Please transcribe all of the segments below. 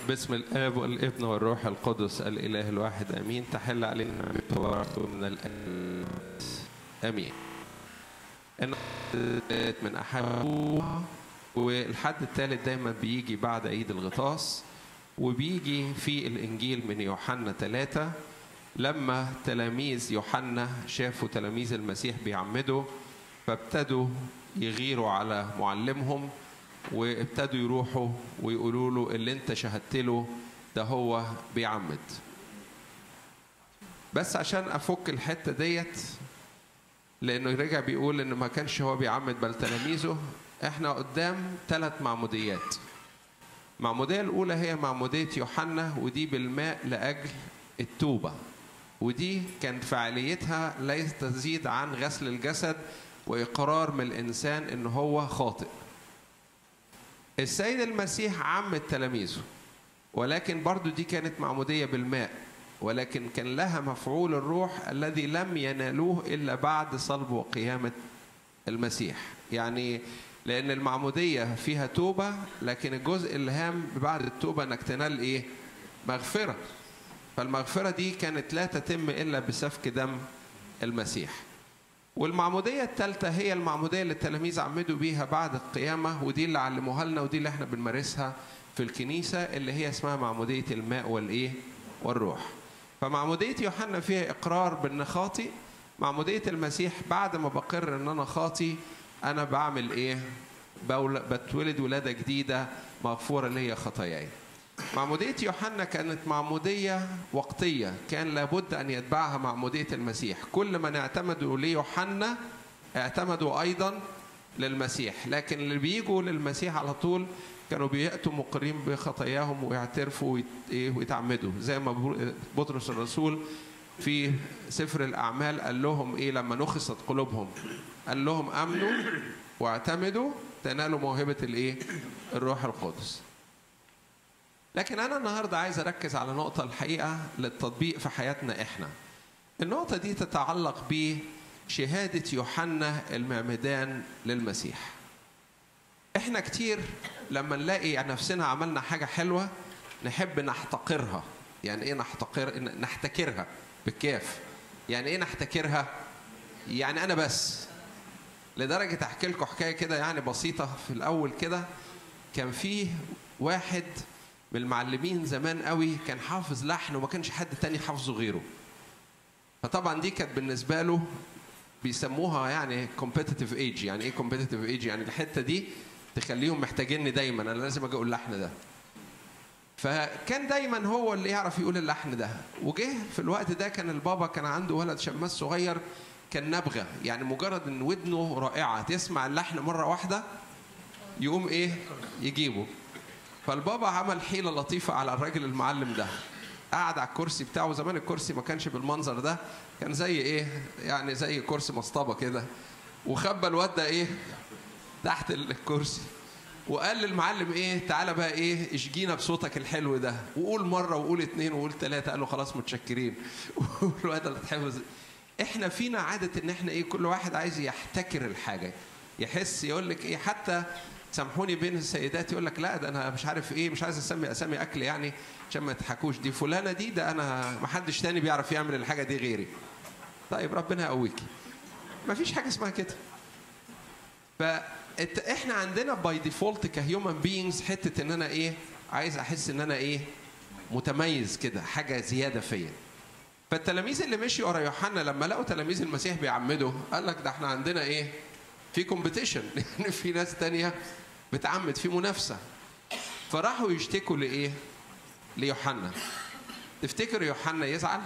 باسم الاب والابن والروح القدس الاله الواحد امين تحل علينا تبارك من الان امين النهارده من احد والحد الثالث دايما بيجي بعد عيد الغطاس وبيجي في الانجيل من يوحنا ثلاثة لما تلاميذ يوحنا شافوا تلاميذ المسيح بيعمدوا فابتدوا يغيروا على معلمهم وابتدوا يروحوا ويقولوا له اللي انت شهدت له ده هو بيعمد بس عشان افك الحته ديت لانه رجع بيقول ان ما كانش هو بيعمد بل تلاميذه احنا قدام ثلاث معموديات المعموديه الاولى هي معموديه يوحنا ودي بالماء لاجل التوبه ودي كانت فعاليتها لا تزيد عن غسل الجسد واقرار من الانسان ان هو خاطئ السيد المسيح عم تلاميذه ولكن برضو دي كانت معمودية بالماء ولكن كان لها مفعول الروح الذي لم ينالوه إلا بعد صلب وقيامة المسيح يعني لأن المعمودية فيها توبة لكن الجزء الهام بعد التوبة أنك تنال إيه مغفرة فالمغفرة دي كانت لا تتم إلا بسفك دم المسيح والمعمودية الثالثة هي المعمودية اللي التلاميذ عمدوا بيها بعد القيامة ودي اللي علموها لنا ودي اللي احنا بنمارسها في الكنيسة اللي هي اسمها معمودية الماء والإيه؟ والروح. فمعمودية يوحنا فيها إقرار بأن خاطي معمودية المسيح بعد ما بقر إن أنا خاطي أنا بعمل إيه؟ بتولد ولادة جديدة مغفورة ليا خطاياي. معمودية يوحنا كانت معمودية وقتية كان لابد أن يتبعها معمودية المسيح كل من اعتمدوا ليوحنا اعتمدوا أيضا للمسيح لكن اللي بيجوا للمسيح على طول كانوا بيأتوا مقرين بخطاياهم ويعترفوا ويتعمدوا زي ما بطرس الرسول في سفر الأعمال قال لهم إيه لما نخصت قلوبهم قال لهم أمنوا واعتمدوا تنالوا موهبة الإيه الروح القدس لكن أنا النهاردة عايز أركز على نقطة الحقيقة للتطبيق في حياتنا إحنا. النقطة دي تتعلق بشهادة يوحنا المعمدان للمسيح. إحنا كتير لما نلاقي نفسنا عملنا حاجة حلوة نحب نحتقرها. يعني إيه نحتقر؟ نحتكرها بالكاف. يعني إيه نحتكرها؟ يعني أنا بس. لدرجة أحكي لكم حكاية كده يعني بسيطة في الأول كده كان فيه واحد من المعلمين زمان قوي كان حافظ لحن وما كانش حد تاني حافظه غيره فطبعا دي كانت بالنسبه له بيسموها يعني كومبيتيتيف ايج يعني ايه كومبيتيتيف ايج يعني الحته دي تخليهم محتاجيني دايما انا لازم اجي اقول اللحن ده فكان دايما هو اللي يعرف يقول اللحن ده وجه في الوقت ده كان البابا كان عنده ولد شماس صغير كان نبغه يعني مجرد ان ودنه رائعه تسمع اللحن مره واحده يقوم ايه يجيبه فالبابا عمل حيله لطيفه على الراجل المعلم ده قعد على الكرسي بتاعه زمان الكرسي ما كانش بالمنظر ده كان زي ايه يعني زي كرسي مصطبه كده وخبى الواد ده ايه تحت الكرسي وقال للمعلم ايه تعالى بقى ايه اشجينا بصوتك الحلو ده وقول مره وقول اتنين وقول تلاته قال له خلاص متشكرين والواد اللي اتحفظ احنا فينا عاده ان احنا ايه كل واحد عايز يحتكر الحاجه يحس يقول لك ايه حتى سامحوني بين السيدات يقول لك لا ده انا مش عارف ايه مش عايز اسمي اسامي اكل يعني عشان ما تضحكوش دي فلانه دي ده انا ما حدش تاني بيعرف يعمل الحاجه دي غيري طيب ربنا يقويكي ما فيش حاجه اسمها كده فاحنا عندنا باي ديفولت كهيومن بينجز حته ان انا ايه عايز احس ان انا ايه متميز كده حاجه زياده فيا فالتلاميذ اللي مشي ورا يوحنا لما لقوا تلاميذ المسيح بيعمدوا قال لك ده احنا عندنا ايه في كومبيتيشن يعني في ناس تانية بتعمد في منافسة فراحوا يشتكوا لإيه؟ ليوحنا تفتكر يوحنا يزعل؟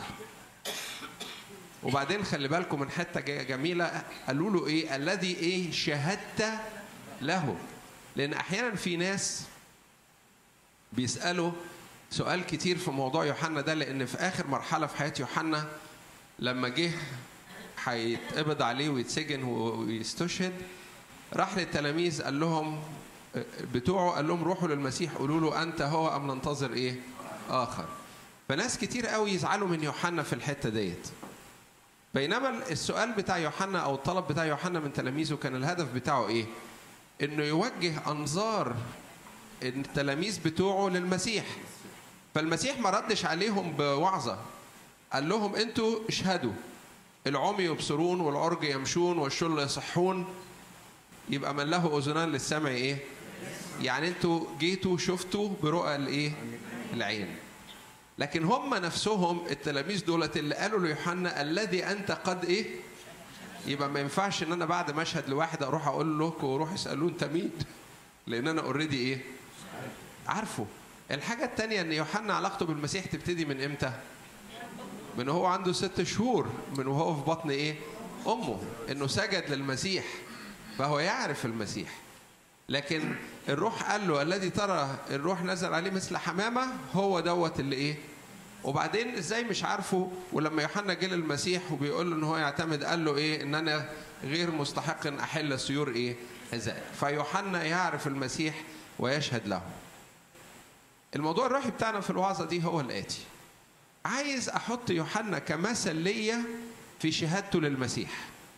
وبعدين خلي بالكم من حتة جميلة قالوا له إيه؟ الذي إيه شهدت له لأن أحيانا في ناس بيسألوا سؤال كتير في موضوع يوحنا ده لأن في آخر مرحلة في حياة يوحنا لما جه هيتقبض عليه ويتسجن ويستشهد راح للتلاميذ قال لهم بتوعه قال لهم روحوا للمسيح قولوا له انت هو ام ننتظر ايه؟ اخر. فناس كتير قوي يزعلوا من يوحنا في الحته ديت. بينما السؤال بتاع يوحنا او الطلب بتاع يوحنا من تلاميذه كان الهدف بتاعه ايه؟ انه يوجه انظار التلاميذ بتوعه للمسيح فالمسيح ما ردش عليهم بوعظة قال لهم انتوا اشهدوا العمي يبصرون والعرج يمشون والشل يصحون يبقى من له اذنان للسمع ايه يعني انتوا جيتوا شفتوا برؤى الايه العين لكن هم نفسهم التلاميذ دولت اللي قالوا ليوحنا الذي انت قد ايه يبقى ما ينفعش ان انا بعد ما اشهد لواحد اروح اقول لكم وروح اسالوه انت مين لان انا اوريدي ايه عارفه الحاجه الثانيه ان يوحنا علاقته بالمسيح تبتدي من امتى من هو عنده ست شهور من وهو في بطن ايه امه انه سجد للمسيح فهو يعرف المسيح لكن الروح قال له الذي ترى الروح نزل عليه مثل حمامه هو دوت اللي ايه وبعدين ازاي مش عارفه ولما يوحنا جه للمسيح وبيقول له ان هو يعتمد قال له ايه ان انا غير مستحق ان احل سيور ايه حذاء فيوحنا يعرف المسيح ويشهد له الموضوع الروحي بتاعنا في الوعظه دي هو الاتي عايز احط يوحنا كمثل ليا في شهادته للمسيح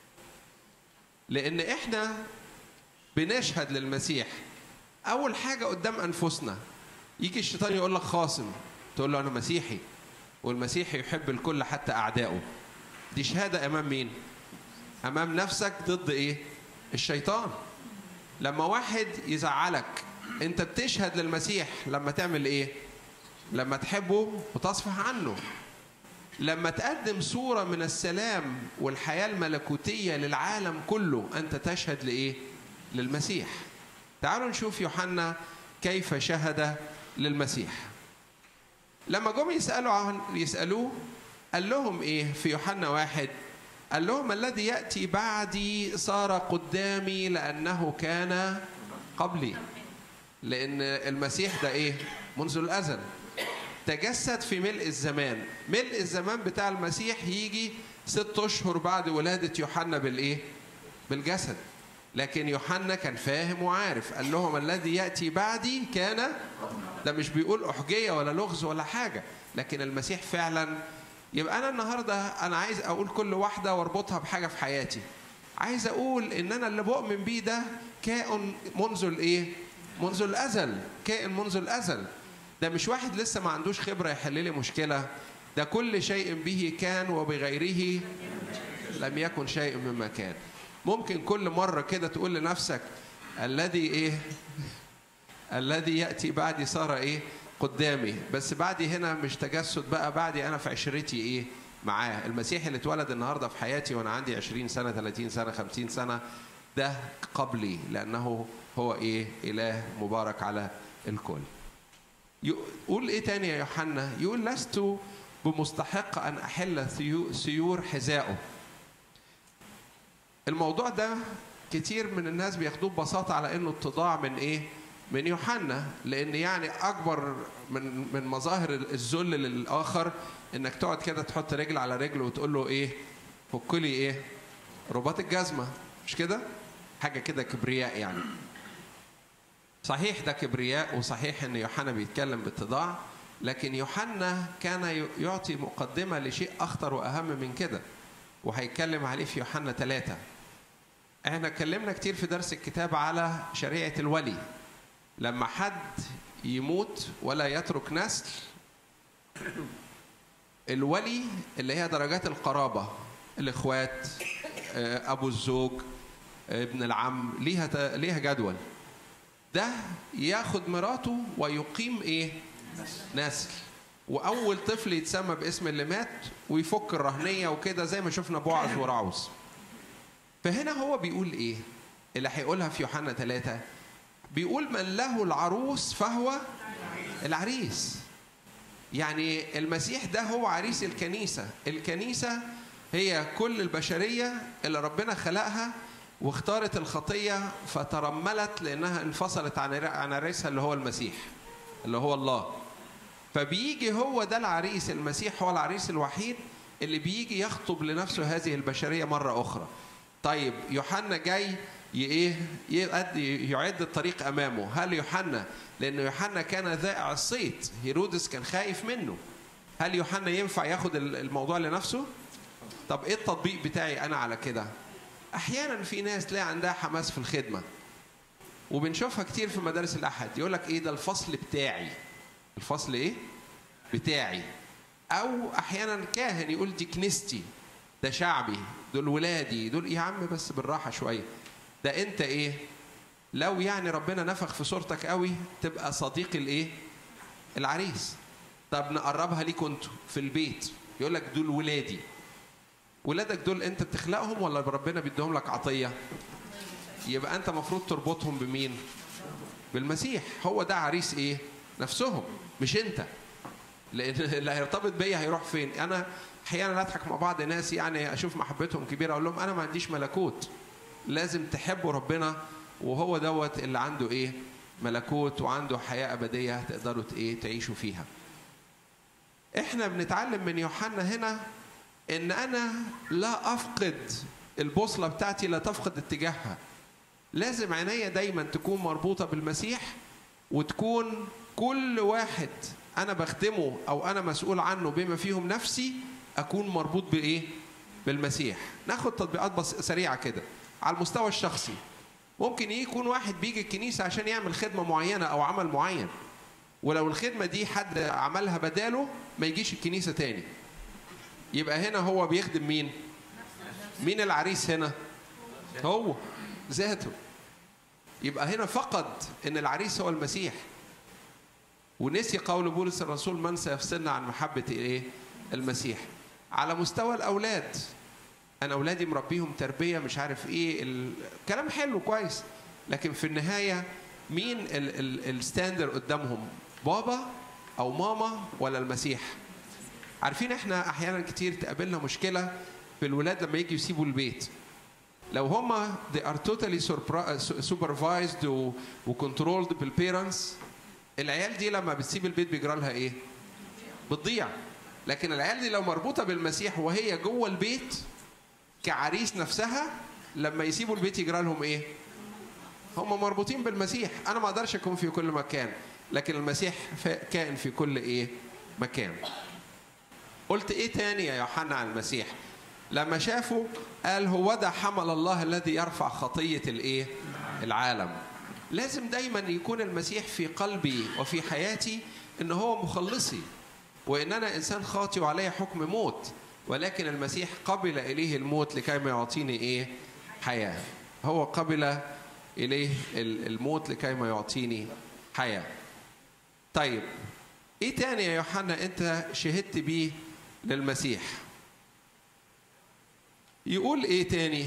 لان احنا بنشهد للمسيح اول حاجه قدام انفسنا يجي الشيطان يقول لك خاصم تقول له انا مسيحي والمسيحي يحب الكل حتى اعدائه دي شهاده امام مين امام نفسك ضد ايه الشيطان لما واحد يزعلك انت بتشهد للمسيح لما تعمل ايه لما تحبه وتصفح عنه لما تقدم صورة من السلام والحياة الملكوتية للعالم كله أنت تشهد لإيه؟ للمسيح تعالوا نشوف يوحنا كيف شهد للمسيح لما جم يسألوا عن يسألوه قال لهم إيه في يوحنا واحد قال لهم الذي يأتي بعدي صار قدامي لأنه كان قبلي لأن المسيح ده إيه منذ الأزل تجسد في ملء الزمان ملء الزمان بتاع المسيح يجي ست أشهر بعد ولادة يوحنا بالإيه بالجسد لكن يوحنا كان فاهم وعارف قال لهم الذي يأتي بعدي كان ده مش بيقول أحجية ولا لغز ولا حاجة لكن المسيح فعلا يبقى أنا النهاردة أنا عايز أقول كل واحدة واربطها بحاجة في حياتي عايز أقول إن أنا اللي بؤمن بيه ده كائن منذ الإيه منذ الأزل كائن منذ الأزل ده مش واحد لسه ما عندوش خبرة يحل لي مشكلة ده كل شيء به كان وبغيره لم يكن شيء مما كان ممكن كل مرة كده تقول لنفسك الذي ايه الذي يأتي بعدي صار ايه قدامي بس بعدي هنا مش تجسد بقى بعدي انا في عشرتي ايه معاه المسيح اللي اتولد النهارده في حياتي وانا عندي 20 سنة 30 سنة 50 سنة ده قبلي لأنه هو ايه إله مبارك على الكل يقول ايه تاني يا يوحنا يقول لست بمستحق ان احل سيور حذائه الموضوع ده كتير من الناس بياخدوه ببساطة على انه اتضاع من ايه من يوحنا لان يعني اكبر من من مظاهر الذل للاخر انك تقعد كده تحط رجل على رجل وتقول له ايه فك لي ايه رباط الجزمة مش كده حاجة كده كبرياء يعني صحيح ده كبرياء وصحيح ان يوحنا بيتكلم باتضاع لكن يوحنا كان يعطي مقدمة لشيء أخطر وأهم من كده وهيتكلم عليه في يوحنا ثلاثة احنا اتكلمنا كتير في درس الكتاب على شريعة الولي لما حد يموت ولا يترك نسل الولي اللي هي درجات القرابة الإخوات أبو الزوج ابن العم ليها ليها جدول ده ياخد مراته ويقيم ايه نسل واول طفل يتسمى باسم اللي مات ويفك الرهنيه وكده زي ما شفنا بوعز ورعوز فهنا هو بيقول ايه اللي هيقولها في يوحنا ثلاثة بيقول من له العروس فهو العريس يعني المسيح ده هو عريس الكنيسة الكنيسة هي كل البشرية اللي ربنا خلقها واختارت الخطية فترملت لأنها انفصلت عن عن عريسها اللي هو المسيح اللي هو الله فبيجي هو ده العريس المسيح هو العريس الوحيد اللي بيجي يخطب لنفسه هذه البشرية مرة أخرى طيب يوحنا جاي ايه يعد الطريق امامه هل يوحنا لان يوحنا كان ذائع الصيت هيرودس كان خايف منه هل يوحنا ينفع ياخد الموضوع لنفسه طب ايه التطبيق بتاعي انا على كده احيانا في ناس تلاقي عندها حماس في الخدمه وبنشوفها كتير في مدارس الاحد يقول لك ايه ده الفصل بتاعي الفصل ايه بتاعي او احيانا كاهن يقول دي كنيستي ده شعبي دول ولادي دول يا عم بس بالراحه شويه ده انت ايه لو يعني ربنا نفخ في صورتك قوي تبقى صديق الايه العريس طب نقربها ليكوا انتوا في البيت يقول لك دول ولادي ولادك دول انت بتخلقهم ولا ربنا بيديهم لك عطيه يبقى انت المفروض تربطهم بمين بالمسيح هو ده عريس ايه نفسهم مش انت لان اللي هيرتبط بيا هيروح فين انا احيانا اضحك مع بعض ناس يعني اشوف محبتهم كبيره اقول لهم انا ما عنديش ملكوت لازم تحبوا ربنا وهو دوت اللي عنده ايه ملكوت وعنده حياه ابديه تقدروا ايه تعيشوا فيها احنا بنتعلم من يوحنا هنا ان انا لا افقد البوصله بتاعتي لا تفقد اتجاهها لازم عينيا دايما تكون مربوطه بالمسيح وتكون كل واحد انا بخدمه او انا مسؤول عنه بما فيهم نفسي اكون مربوط بايه بالمسيح ناخد تطبيقات بس سريعه كده على المستوى الشخصي ممكن يكون واحد بيجي الكنيسه عشان يعمل خدمه معينه او عمل معين ولو الخدمه دي حد عملها بداله ما يجيش الكنيسه تاني يبقى هنا هو بيخدم مين مين العريس هنا هو ذاته يبقى هنا فقد ان العريس هو المسيح ونسي قول بولس الرسول من سيفصلنا عن محبة ايه؟ المسيح. على مستوى الأولاد أنا أولادي مربيهم تربية مش عارف إيه الكلام حلو كويس لكن في النهاية مين الستاندر قدامهم؟ بابا أو ماما ولا المسيح؟ عارفين إحنا أحيانا كتير تقابلنا مشكلة في الولاد لما يجي يسيبوا البيت. لو هما they are totally supervised و controlled بالبيرنتس العيال دي لما بتسيب البيت بيجرى لها ايه؟ بتضيع لكن العيال دي لو مربوطه بالمسيح وهي جوه البيت كعريس نفسها لما يسيبوا البيت يجرى لهم ايه؟ هم مربوطين بالمسيح انا ما اقدرش اكون في كل مكان لكن المسيح كائن في كل ايه؟ مكان قلت ايه تاني يا يوحنا عن المسيح؟ لما شافوا قال هو ده حمل الله الذي يرفع خطيه الايه؟ العالم لازم دايما يكون المسيح في قلبي وفي حياتي ان هو مخلصي وان انا انسان خاطئ وعلي حكم موت ولكن المسيح قبل اليه الموت لكي ما يعطيني ايه حياه هو قبل اليه الموت لكي ما يعطيني حياه طيب ايه تاني يا يوحنا انت شهدت بيه للمسيح يقول ايه تاني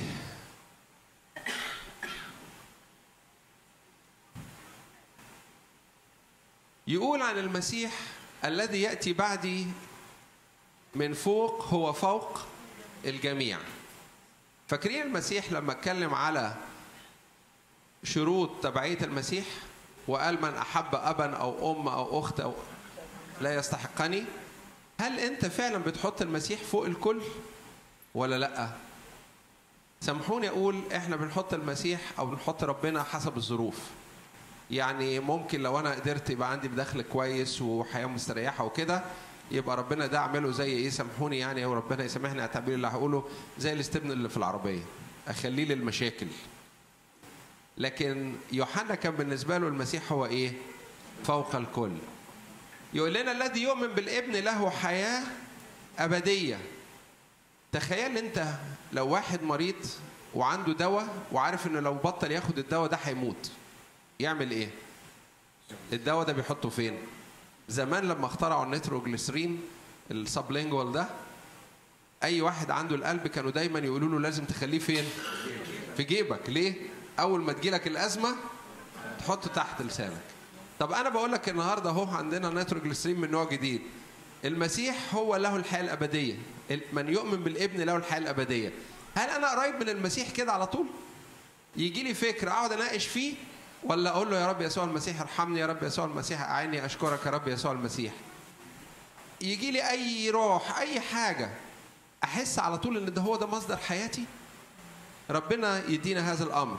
يقول عن المسيح الذي ياتي بعدي من فوق هو فوق الجميع فاكرين المسيح لما اتكلم على شروط تبعيه المسيح وقال من احب ابا او ام او اخت او لا يستحقني هل انت فعلا بتحط المسيح فوق الكل ولا لا سامحوني اقول احنا بنحط المسيح او بنحط ربنا حسب الظروف يعني ممكن لو انا قدرت يبقى عندي بدخل كويس وحياه مستريحه وكده يبقى ربنا ده اعمله زي ايه سامحوني يعني وربنا يسامحني على التعبير اللي هقوله زي الاستبن اللي في العربيه اخليه للمشاكل لكن يوحنا كان بالنسبه له المسيح هو ايه فوق الكل يقول لنا الذي يؤمن بالابن له حياه ابديه تخيل انت لو واحد مريض وعنده دواء وعارف انه لو بطل ياخد الدواء ده هيموت يعمل ايه الدواء ده بيحطه فين زمان لما اخترعوا النيتروجليسرين السبلينجوال ده اي واحد عنده القلب كانوا دايما يقولوا له لازم تخليه فين في جيبك ليه اول ما تجيلك الازمه تحطه تحت لسانك طب انا بقول لك النهارده اهو عندنا نيتروجليسرين من نوع جديد المسيح هو له الحياه الابديه من يؤمن بالابن له الحياه الابديه هل انا قريب من المسيح كده على طول يجي لي فكره اقعد اناقش فيه ولا اقول له يا رب يسوع المسيح ارحمني يا رب يسوع المسيح اعيني اشكرك يا رب يسوع المسيح يجي لي اي روح اي حاجه احس على طول ان ده هو ده مصدر حياتي ربنا يدينا هذا الامر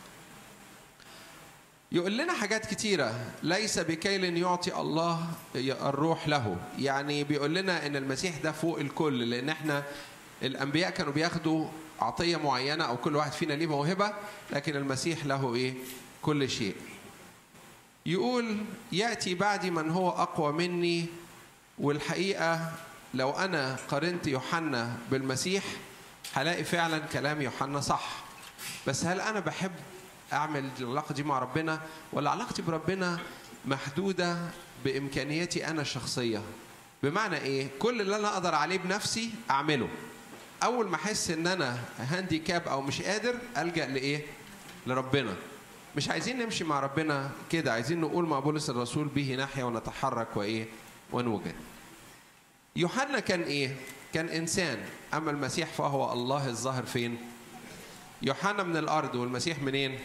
يقول لنا حاجات كتيرة ليس بكيل يعطي الله الروح له يعني بيقول لنا ان المسيح ده فوق الكل لان احنا الانبياء كانوا بياخدوا عطية معينة او كل واحد فينا ليه موهبة لكن المسيح له ايه كل شيء يقول ياتي بعدي من هو اقوى مني والحقيقة لو أنا قارنت يوحنا بالمسيح هلاقي فعلا كلام يوحنا صح بس هل أنا بحب أعمل العلاقة دي مع ربنا ولا علاقتي بربنا محدودة بإمكانياتي أنا الشخصية بمعنى إيه كل اللي أنا أقدر عليه بنفسي أعمله أول ما أحس إن أنا هانديكاب أو مش قادر ألجأ لإيه لربنا مش عايزين نمشي مع ربنا كده عايزين نقول مع بولس الرسول به نحيا ونتحرك وايه ونوجد يوحنا كان ايه كان انسان اما المسيح فهو الله الظاهر فين يوحنا من الارض والمسيح منين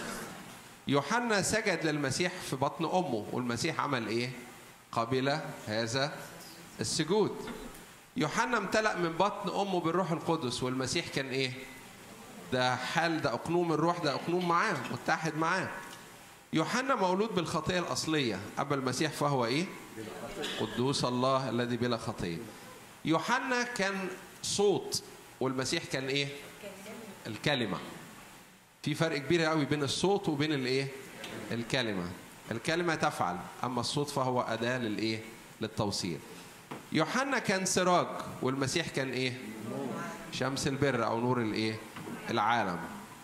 يوحنا سجد للمسيح في بطن امه والمسيح عمل ايه قبل هذا السجود يوحنا امتلأ من بطن امه بالروح القدس والمسيح كان ايه ده حال ده اقنوم الروح ده اقنوم معاه متحد معاه يوحنا مولود بالخطيه الاصليه اما المسيح فهو ايه قدوس الله الذي بلا خطيه يوحنا كان صوت والمسيح كان ايه الكلمه في فرق كبير قوي بين الصوت وبين الايه الكلمه الكلمه تفعل اما الصوت فهو اداه للايه للتوصيل يوحنا كان سراج والمسيح كان ايه شمس البر او نور الايه العالم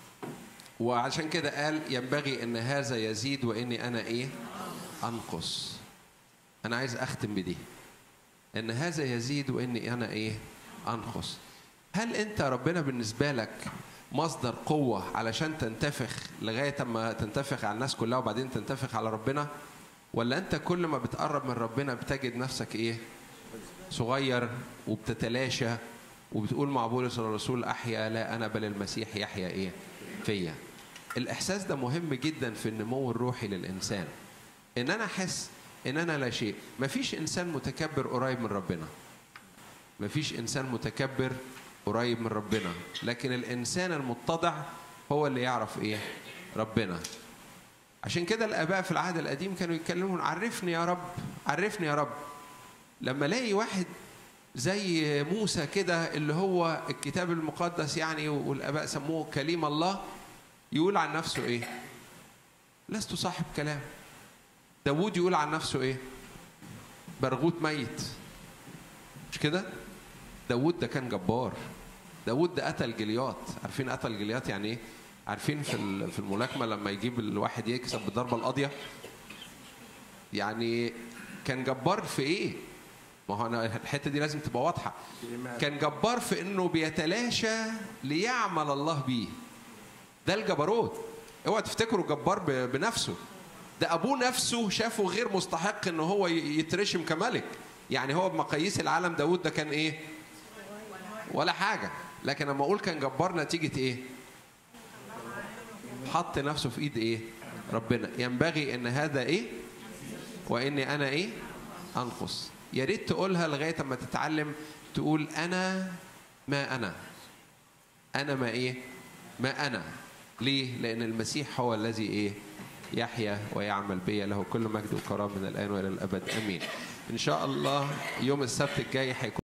وعشان كده قال ينبغي ان هذا يزيد واني انا ايه انقص انا عايز اختم بدي ان هذا يزيد واني انا ايه انقص هل انت ربنا بالنسبه لك مصدر قوة علشان تنتفخ لغاية ما تنتفخ على الناس كلها وبعدين تنتفخ على ربنا ولا انت كل ما بتقرب من ربنا بتجد نفسك ايه صغير وبتتلاشى وبتقول مع بولس الرسول احيا لا انا بل المسيح يحيا ايه فيا الاحساس ده مهم جدا في النمو الروحي للانسان ان انا احس ان انا لا شيء مفيش انسان متكبر قريب من ربنا مفيش انسان متكبر قريب من ربنا لكن الانسان المتضع هو اللي يعرف ايه ربنا عشان كده الاباء في العهد القديم كانوا يتكلمون عرفني يا رب عرفني يا رب لما الاقي واحد زي موسى كده اللي هو الكتاب المقدس يعني والاباء سموه كليم الله يقول عن نفسه ايه لست صاحب كلام داوود يقول عن نفسه ايه برغوت ميت مش كده داوود ده كان جبار داوود ده قتل جليات عارفين قتل جليات يعني ايه عارفين في في الملاكمه لما يجيب الواحد يكسب بالضربه القاضيه يعني كان جبار في ايه ما هو انا الحته دي لازم تبقى واضحه كان جبار في انه بيتلاشى ليعمل الله بيه ده الجبروت اوعى تفتكروا جبار بنفسه ده ابوه نفسه شافه غير مستحق ان هو يترشم كملك يعني هو بمقاييس العالم داود ده كان ايه ولا حاجه لكن لما اقول كان جبار نتيجه ايه حط نفسه في ايد ايه ربنا ينبغي ان هذا ايه واني انا ايه انقص يا ريت تقولها لغايه اما تتعلم تقول انا ما انا انا ما ايه ما انا ليه لان المسيح هو الذي ايه يحيا ويعمل بي له كل مجد وكرام من الان والى الابد امين ان شاء الله يوم السبت الجاي هيكون